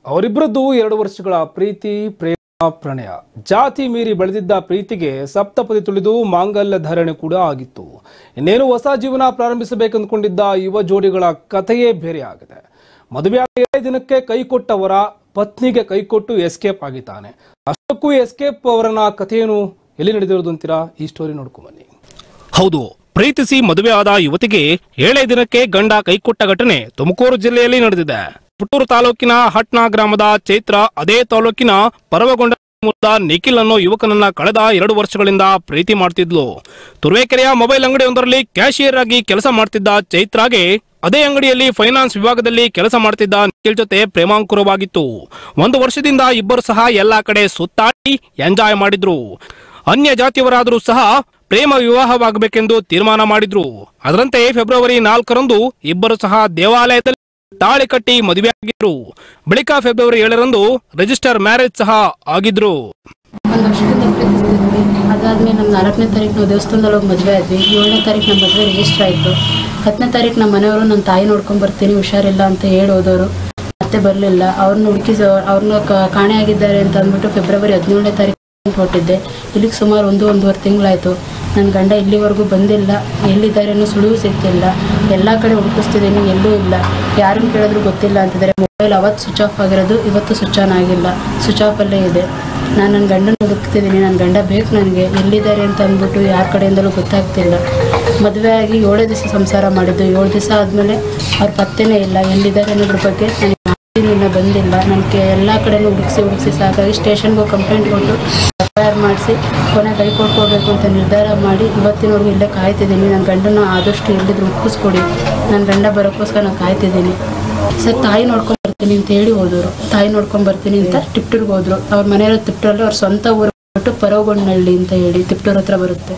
ಅವರಿಬ್ಬರದ್ದು ಎರಡು ವರ್ಷಗಳ ಪ್ರೀತಿ ಪ್ರೇಮ ಪ್ರಣಯ ಜಾತಿ ಮೀರಿ ಬೆಳೆದಿದ್ದ ಪ್ರೀತಿಗೆ ಸಪ್ತಪದಿ ತುಳಿದು ಮಾಂಗಲ್ಯ ಧಾರಣೆ ಕೂಡ ಆಗಿತ್ತು ಇನ್ನೇನು ಹೊಸ ಜೀವನ ಪ್ರಾರಂಭಿಸಬೇಕಂದ್ಕೊಂಡಿದ್ದ ಯುವ ಜೋಡಿಗಳ ಕಥೆಯೇ ಬೇರೆಯಾಗಿದೆ ಮದುವೆಯಾದ ಏಳೇ ದಿನಕ್ಕೆ ಕೈಕೊಟ್ಟವರ ಪತ್ನಿಗೆ ಕೈಕೊಟ್ಟು ಎಸ್ಕೇಪ್ ಆಗಿದ್ದಾನೆ ಅಷ್ಟಕ್ಕೂ ಎಸ್ಕೇಪ್ ಅವರನ್ನ ಕಥೆಯೇನು ಎಲ್ಲಿ ನಡೆದಿರೋದು ಅಂತೀರಾ ಈ ಸ್ಟೋರಿ ನೋಡ್ಕೊಂಬನ್ನಿ ಹೌದು ಪ್ರೀತಿಸಿ ಮದುವೆಯಾದ ಯುವತಿಗೆ ಏಳೇ ದಿನಕ್ಕೆ ಗಂಡ ಕೈಕೊಟ್ಟ ಘಟನೆ ತುಮಕೂರು ಜಿಲ್ಲೆಯಲ್ಲಿ ನಡೆದಿದೆ ಪುತ್ತೂರು ತಾಲೂಕಿನ ಹಟ್ನ ಗ್ರಾಮದ ಚೈತ್ರ ಅದೇ ತಾಲೂಕಿನ ಪರವಗೊಂಡ ಮೂಲದ ನಿಖಿಲ್ ಅನ್ನೋ ಯುವಕನನ್ನ ಕಳೆದ ಎರಡು ವರ್ಷಗಳಿಂದ ಪ್ರೀತಿ ಮಾಡ್ತಿದ್ಲು ತುರುವೇಕೆರೆಯ ಮೊಬೈಲ್ ಅಂಗಡಿಯೊಂದರಲ್ಲಿ ಕ್ಯಾಶಿಯರ್ ಆಗಿ ಕೆಲಸ ಮಾಡ್ತಿದ್ದ ಚೈತ್ರಾಗೆ ಅದೇ ಅಂಗಡಿಯಲ್ಲಿ ಫೈನಾನ್ಸ್ ವಿಭಾಗದಲ್ಲಿ ಕೆಲಸ ಮಾಡ್ತಿದ್ದ ನಿಖಿಲ್ ಜೊತೆ ಪ್ರೇಮಾಂಕುರವಾಗಿತ್ತು ಒಂದು ವರ್ಷದಿಂದ ಇಬ್ಬರು ಸಹ ಎಲ್ಲಾ ಕಡೆ ಸುತ್ತಾಡಿ ಎಂಜಾಯ್ ಮಾಡಿದ್ರು ಅನ್ಯ ಜಾತಿಯವರಾದರೂ ಸಹ ಪ್ರೇಮ ವಿವಾಹವಾಗಬೇಕೆಂದು ತೀರ್ಮಾನ ಮಾಡಿದ್ರು ಅದರಂತೆ ಫೆಬ್ರವರಿ ನಾಲ್ಕರಂದು ಇಬ್ಬರು ಸಹ ದೇವಾಲಯದಲ್ಲಿ ತಾಳಿ ಕಟ್ಟಿ ಮದುವೆಯಾಗಿದ್ರು ಬಳಿಕ ಫೆಬ್ರವರಿ ಏಳರಂದು ರಿಜಿಸ್ಟರ್ ಮ್ಯಾರೇಜ್ ಸಹ ಆಗಿದ್ರು ಒಂದು ವರ್ಷದಿಂದ ಪ್ರೀತಿಸ್ತಿದ್ವಿ ಅದಾದ್ಮೇಲೆ ನಮ್ಮ ನಾಲ್ಕನೇ ತಾರೀಕು ನಾವು ದೇವಸ್ಥಾನದಲ್ಲಿ ಹೋಗಿ ಮದುವೆ ಆದ್ವಿ ಏಳನೇ ತಾರೀಕು ನಮ್ಮ ಮದುವೆ ರಿಜಿಸ್ಟರ್ ಆಯಿತು ಹತ್ತನೇ ತಾರೀಕು ನಮ್ಮ ಮನೆಯವರು ನನ್ನ ತಾಯಿ ನೋಡ್ಕೊಂಡ್ ಬರ್ತೀನಿ ಹುಷಾರಿಲ್ಲ ಅಂತ ಹೇಳಿ ಹೋದವರು ಮತ್ತೆ ಬರಲಿಲ್ಲ ಅವ್ರನ್ನ ಹುಡುಕಿ ಅವ್ರನ್ನ ಕಾಣೆ ಆಗಿದ್ದಾರೆ ಅಂತ ಅಂದ್ಬಿಟ್ಟು ಫೆಬ್ರವರಿ ಹದಿನೇಳನೇ ತಾರೀಕು ಹೊಟ್ಟಿದ್ದೆ ಇಲ್ಲಿಗೆ ಸುಮಾರು ಒಂದು ಒಂದೂವರೆ ತಿಂಗಳಾಯಿತು ನನ್ನ ಗಂಡ ಇಲ್ಲಿವರೆಗೂ ಬಂದಿಲ್ಲ ಎಲ್ಲಿದ್ದಾರೆ ಅನ್ನೋ ಸುಳಿವು ಸಿಗ್ತಿಲ್ಲ ಎಲ್ಲ ಕಡೆ ಹುಡುಕಿಸ್ತಿದ್ದೀನಿ ಎಲ್ಲೂ ಇಲ್ಲ ಯಾರನ್ನು ಕೇಳಿದ್ರು ಗೊತ್ತಿಲ್ಲ ಅಂತಿದ್ದಾರೆ ಮೊಬೈಲ್ ಅವತ್ತು ಸ್ವಿಚ್ ಆಫ್ ಆಗಿರೋದು ಇವತ್ತು ಸ್ವಿಚ್ ಆನ್ ಆಗಿಲ್ಲ ಸ್ವಿಚ್ ಆಫಲ್ಲೇ ಇದೆ ನಾನು ನನ್ನ ಗಂಡನ ಹುಡುಕ್ತಿದ್ದೀನಿ ನನ್ನ ಗಂಡ ಬೇಕು ನನಗೆ ಎಲ್ಲಿದ್ದಾರೆ ಅಂತ ಅಂದ್ಬಿಟ್ಟು ಯಾರ ಕಡೆಯಿಂದಲೂ ಗೊತ್ತಾಗ್ತಿಲ್ಲ ಮದುವೆ ಆಗಿ ಏಳೇ ದಿವಸ ಸಂಸಾರ ಮಾಡಿದ್ದು ಏಳು ದಿವಸ ಆದಮೇಲೆ ಅವ್ರ ಪತ್ತೆನೇ ಇಲ್ಲ ಎಲ್ಲಿದ್ದಾರೆ ಅನ್ನೋದ್ರ ಬಗ್ಗೆ ನನಗೆ ಮಾಹಿತಿ ಇನ್ನೂ ಬಂದಿಲ್ಲ ನನಗೆ ಎಲ್ಲ ಕಡೆನೂ ಹುಡುಕ್ಸಿ ಹುಡುಕ್ಸಿ ಸಾಕಾಗಿ ಸ್ಟೇಷನ್ಗೆ ಹೋಗಿ ಕಂಪ್ಲೇಂಟ್ ಕೊಟ್ಟು ಎಫ್ ಐ ಆರ್ ಮಾಡಿಸಿ ಕೊನೆ ಕೈ ಕೊಟ್ಕೋಬೇಕು ಅಂತ ನಿರ್ಧಾರ ಮಾಡಿ ಇವತ್ತಿನವರೆಗೂ ಇಲ್ಲೇ ಕಾಯ್ತಿದ್ದೀನಿ ನನ್ನ ಗಂಡನ ಆದಷ್ಟು ಎಲ್ಲಿದ್ರು ಒಪ್ಪಿಸ್ಕೊಡಿ ನನ್ನ ಗಂಡ ಬರೋಕ್ಕೋಸ್ಕರ ನಾನು ಕಾಯ್ತಿದ್ದೀನಿ ಸರ್ ತಾಯಿ ನೋಡ್ಕೊಂಡ್ ಬರ್ತೀನಿ ಅಂತ ಹೇಳಿ ಹೋದವರು ತಾಯಿ ನೋಡ್ಕೊಂಡ್ ಬರ್ತೀನಿ ಅಂತ ತಿಪ್ಟೂರ್ಗೆ ಹೋದ್ರು ಅವ್ರ ಮನೆಯವರು ತಿಪ್ಟೂರಲ್ಲಿ ಅವ್ರ ಸ್ವಂತ ಊರು ಬಿಟ್ಟು ಪರವಗೊಂಡನಹಳ್ಳಿ ಅಂತ ಹೇಳಿ ತಿಪ್ಟೂರ್ ಹತ್ರ ಬರುತ್ತೆ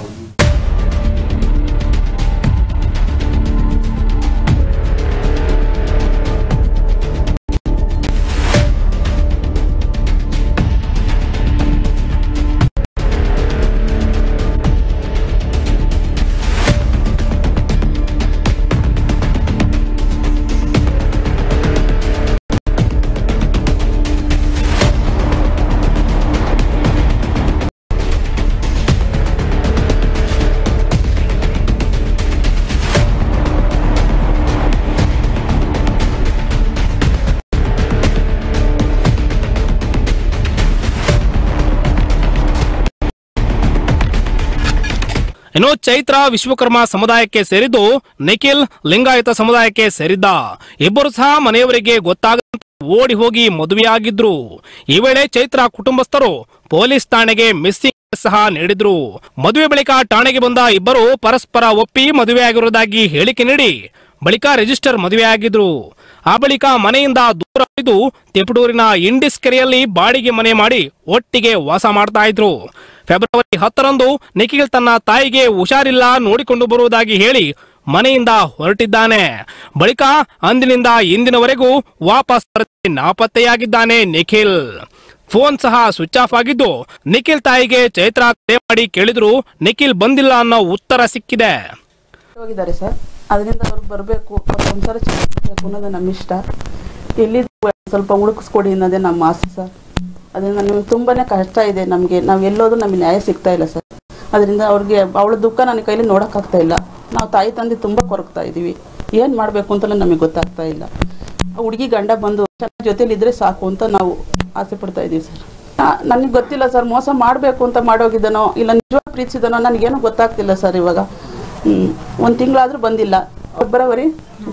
ಇನ್ನು ಚೈತ್ರ ವಿಶ್ವಕರ್ಮ ಸಮುದಾಯಕ್ಕೆ ಸೇರಿದ್ದು ನಿಖಿಲ್ ಲಿಂಗಾಯತ ಸಮುದಾಯಕ್ಕೆ ಸೇರಿದ್ದ ಇಬ್ಬರು ಸಹ ಮನೆಯವರಿಗೆ ಗೊತ್ತಾಗದಂತೆ ಓಡಿ ಹೋಗಿ ಮದುವೆಯಾಗಿದ್ರು ಈ ವೇಳೆ ಚೈತ್ರ ಕುಟುಂಬಸ್ಥರು ಪೊಲೀಸ್ ಠಾಣೆಗೆ ಮಿಸ್ಸಿಂಗ್ ಸಹ ನೀಡಿದ್ರು ಮದುವೆ ಬಳಿಕ ಠಾಣೆಗೆ ಬಂದ ಇಬ್ಬರು ಪರಸ್ಪರ ಒಪ್ಪಿ ಮದುವೆಯಾಗಿರುವುದಾಗಿ ಹೇಳಿಕೆ ನೀಡಿ ಬಳಿಕ ರಿಜಿಸ್ಟರ್ ಮದುವೆಯಾಗಿದ್ರು ಆ ಬಳಿಕ ಮನೆಯಿಂದ ದೂರ ಉಳಿದು ತಿಪಟೂರಿನ ಇಂಡಿಸ್ ಕೆರೆಯಲ್ಲಿ ಬಾಡಿಗೆ ಮನೆ ಮಾಡಿ ಒಟ್ಟಿಗೆ ವಾಸ ಮಾಡ್ತಾ ಇದ್ರು ಫೆಬ್ರವರಿ ಹತ್ತರಂದು ನಿಖಿಲ್ ತನ್ನ ತಾಯಿಗೆ ಹುಷಾರಿಲ್ಲ ನೋಡಿಕೊಂಡು ಬರುವುದಾಗಿ ಹೇಳಿ ಮನೆಯಿಂದ ಹೊರಟಿದ್ದಾನೆ ಬಳಿಕ ಅಂದಿನಿಂದ ಇಂದಿನವರೆಗೂ ವಾಪಸ್ ಬರದೆ ನಾಪತ್ತೆಯಾಗಿದ್ದಾನೆ ನಿಖಿಲ್ ಫೋನ್ ಸಹ ಸ್ವಿಚ್ ಆಫ್ ಆಗಿದ್ದು ನಿಖಿಲ್ ತಾಯಿಗೆ ಚೈತ್ರ ಕರೆ ಮಾಡಿ ಕೇಳಿದ್ರು ನಿಖಿಲ್ ಬಂದಿಲ್ಲ ಅನ್ನೋ ಉತ್ತರ ಸಿಕ್ಕಿದೆ ಹೋಗಿದ್ದಾರೆ ಸರ್ ಅದರಿಂದ ಅವ್ರು ಬರಬೇಕು ಅವ್ರ ಸಂಸಾರ ಚೆನ್ನಾಗಿರ್ಬೇಕು ಅನ್ನೋದು ನಮ್ಮ ಇಷ್ಟ ಎಲ್ಲಿದ್ರು ಸ್ವಲ್ಪ ಹುಡುಕಿಸ್ಕೊಡಿ ಅನ್ನೋದೇ ನಮ್ಮ ಆಸೆ ಸರ್ ಅದರಿಂದ ನಮಗೆ ತುಂಬಾನೇ ಕಷ್ಟ ಇದೆ ನಮಗೆ ನಾವು ಎಲ್ಲೋದು ನಮಗೆ ನ್ಯಾಯ ಸಿಗ್ತಾ ಇಲ್ಲ ಸರ್ ಅದರಿಂದ ಅವ್ರಿಗೆ ಅವಳ ದುಃಖ ನನ್ನ ಕೈಲಿ ನೋಡೋಕ್ಕಾಗ್ತಾ ಇಲ್ಲ ನಾವು ತಾಯಿ ತಂದೆ ತುಂಬ ಕೊರಗ್ತಾ ಇದ್ದೀವಿ ಏನು ಮಾಡಬೇಕು ಅಂತಲೂ ನಮಗೆ ಗೊತ್ತಾಗ್ತಾ ಇಲ್ಲ ಹುಡುಗಿ ಗಂಡ ಬಂದು ಚೆನ್ನಾಗಿ ಜೊತೆಲಿದ್ರೆ ಸಾಕು ಅಂತ ನಾವು ಆಸೆ ಪಡ್ತಾ ಇದ್ದೀವಿ ಸರ್ ನನಗೆ ಗೊತ್ತಿಲ್ಲ ಸರ್ ಮೋಸ ಮಾಡಬೇಕು ಅಂತ ಮಾಡೋಗಿದ್ದಾನೋ ಇಲ್ಲ ನಿಜವಾಗಿ ಪ್ರೀತಿಸಿದನೋ ನನಗೇನು ಗೊತ್ತಾಗ್ತಿಲ್ಲ ಸರ್ ಇವಾಗ ಹ್ಮ್. ಒಂದ್ ತಿಂಗಳಾದ್ರೂ ಬಂದಿಲ್ಲ ಫೆಬ್ರವರಿ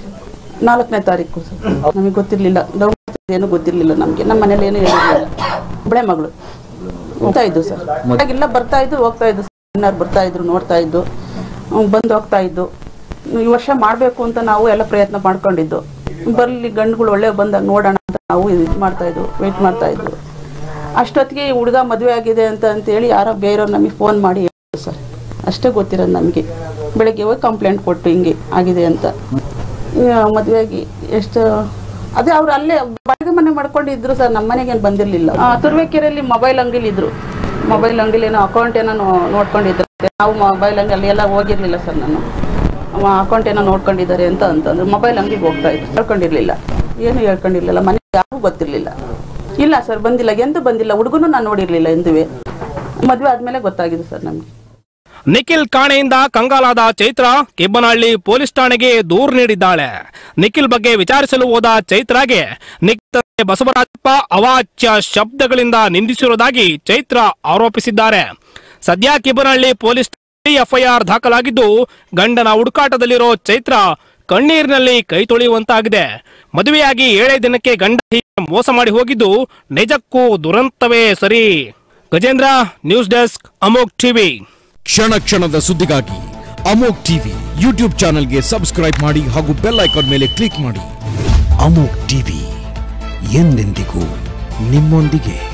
ನಾಲ್ಕನೇ ತಾರೀಕು ಸರ್ ನಮಗೆ ಗೊತ್ತಿರ್ಲಿಲ್ಲ ಲವ್ ಏನು ಗೊತ್ತಿರ್ಲಿಲ್ಲ ನಮಗೆ ನಮ್ಮ ಮನೇಲಿ ಏನು ಹೇಳಿರ್ಲಿಲ್ಲ ಒಬ್ಬಳೆ ಮಗಳು ಹೋಗ್ತಾ ಇದ್ದು ಸರ್ ಇಲ್ಲ ಬರ್ತಾ ಇದ್ದು ಹೋಗ್ತಾ ಇದ್ದು ಸರ್ ಬರ್ತಾ ಇದ್ರು ನೋಡ್ತಾ ಇದ್ದು ಅವ್ನು ಬಂದು ಹೋಗ್ತಾ ಇದ್ದು ಈ ವರ್ಷ ಮಾಡಬೇಕು ಅಂತ ನಾವು ಎಲ್ಲ ಪ್ರಯತ್ನ ಮಾಡ್ಕೊಂಡಿದ್ದು ಬರ್ಲಿ ಗಂಡುಗಳು ಒಳ್ಳೆ ಬಂದಾಗ ನೋಡೋಣ ಅಂತ ನಾವು ಇದು ಮಾಡ್ತಾ ಇದ್ವು ವೆಯ್ಟ್ ಮಾಡ್ತಾ ಇದ್ವು ಅಷ್ಟೊತ್ತಿಗೆ ಈ ಹುಡುಗ ಮದುವೆ ಆಗಿದೆ ಅಂತ ಅಂತೇಳಿ ಯಾರೋ ಬೇರೆಯವ್ರು ನಮಗೆ ಫೋನ್ ಮಾಡಿ ಹೇಳಿದ್ರು ಸರ್ ಅಷ್ಟೇ ಗೊತ್ತಿರೋದು ನಮಗೆ ಬೆಳಗ್ಗೆ ಹೋಗಿ ಕಂಪ್ಲೇಂಟ್ ಕೊಟ್ಟು ಹಿಂಗೆ ಆಗಿದೆ ಅಂತ ಮದುವೆಯಾಗಿ ಎಷ್ಟು ಅದೇ ಅವ್ರು ಅಲ್ಲೇ ಬಾಡಿಗೆ ಮನೆ ಮಾಡ್ಕೊಂಡಿದ್ರು ಸರ್ ನಮ್ಮ ಮನೆಗೇನು ಬಂದಿರಲಿಲ್ಲ ತುರುವೇಕೆರೆಯಲ್ಲಿ ಮೊಬೈಲ್ ಅಂಗಡಿಲಿ ಇದ್ರು ಮೊಬೈಲ್ ಅಂಗಡಿಲಿ ಏನೋ ಅಕೌಂಟ್ ಏನೋ ನೋ- ನೋಡ್ಕೊಂಡಿದ್ರು ನಾವು ಮೊಬೈಲ್ ಅಂಗಡಿ ಎಲ್ಲ ಹೋಗಿರ್ಲಿಲ್ಲ ಸರ್ ನಾನು ಅವ ಅಕೌಂಟ್ ಏನೋ ನೋಡ್ಕೊಂಡಿದ್ದಾರೆ ಅಂತ ಅಂತಂದ್ರು ಮೊಬೈಲ್ ಅಂಗಡಿಗೆ ಹೋಗ್ತಾ ಇದ್ರು ಹೇಳ್ಕೊಂಡಿರ್ಲಿಲ್ಲ ಏನು ಹೇಳ್ಕೊಂಡಿರ್ಲಿಲ್ಲ ಮನೆ ಯಾರಿಗೂ ಗೊತ್ತಿರಲಿಲ್ಲ ಇಲ್ಲ ಸರ್ ಬಂದಿಲ್ಲ ಎಂದು ಬಂದಿಲ್ಲ ಹುಡುಗನು ನಾನು ನೋಡಿರ್ಲಿಲ್ಲ ಎಂದುವೆ ಮದುವೆ ಆದ್ಮೇಲೆ ಗೊತ್ತಾಗಿದೆ ಸರ್ ನಮ್ಗೆ ನಿಖಿಲ್ ಕಾಣೆಯಿಂದ ಕಂಗಾಲಾದ ಚೈತ್ರ ಕಿಬ್ಬನಹಳ್ಳಿ ಪೊಲೀಸ್ ಠಾಣೆಗೆ ದೂರು ನೀಡಿದ್ದಾಳೆ ನಿಖಿಲ್ ಬಗ್ಗೆ ವಿಚಾರಿಸಲು ಹೋದ ಚೈತ್ರಾಗೆ ನಿಖಿಲ್ ತಂದೆ ಬಸವರಾಜಪ್ಪ ಅವಾಚ್ಯ ಶಬ್ದಗಳಿಂದ ನಿಂದಿಸಿರುವುದಾಗಿ ಚೈತ್ರ ಆರೋಪಿಸಿದ್ದಾರೆ ಸದ್ಯ ಕಿಬ್ಬನಹಳ್ಳಿ ಪೊಲೀಸ್ ಎಫ್ಐಆರ್ ದಾಖಲಾಗಿದ್ದು ಗಂಡನ ಹುಡುಕಾಟದಲ್ಲಿರೋ ಚೈತ್ರ ಕಣ್ಣೀರಿನಲ್ಲಿ ಕೈ ತೊಳೆಯುವಂತಾಗಿದೆ ಮದುವೆಯಾಗಿ ಏಳೇ ದಿನಕ್ಕೆ ಗಂಡ ಹೀಗೆ ಮೋಸ ಮಾಡಿ ಹೋಗಿದ್ದು ನಿಜಕ್ಕೂ ದುರಂತವೇ ಸರಿ ಗಜೇಂದ್ರ ನ್ಯೂಸ್ ಡೆಸ್ಕ್ ಅಮೋಕ್ ಟಿವಿ ಕ್ಷಣ ಕ್ಷಣದ ಸುದ್ದಿಗಾಗಿ ಅಮೋಕ್ ಟಿವಿ ಯೂಟ್ಯೂಬ್ ಚಾನೆಲ್ಗೆ ಸಬ್ಸ್ಕ್ರೈಬ್ ಮಾಡಿ ಹಾಗೂ ಬೆಲ್ ಐಕಾನ್ ಮೇಲೆ ಕ್ಲಿಕ್ ಮಾಡಿ ಅಮೋಕ್ ಟಿವಿ ಎಂದೆಂದಿಗೂ ನಿಮ್ಮೊಂದಿಗೆ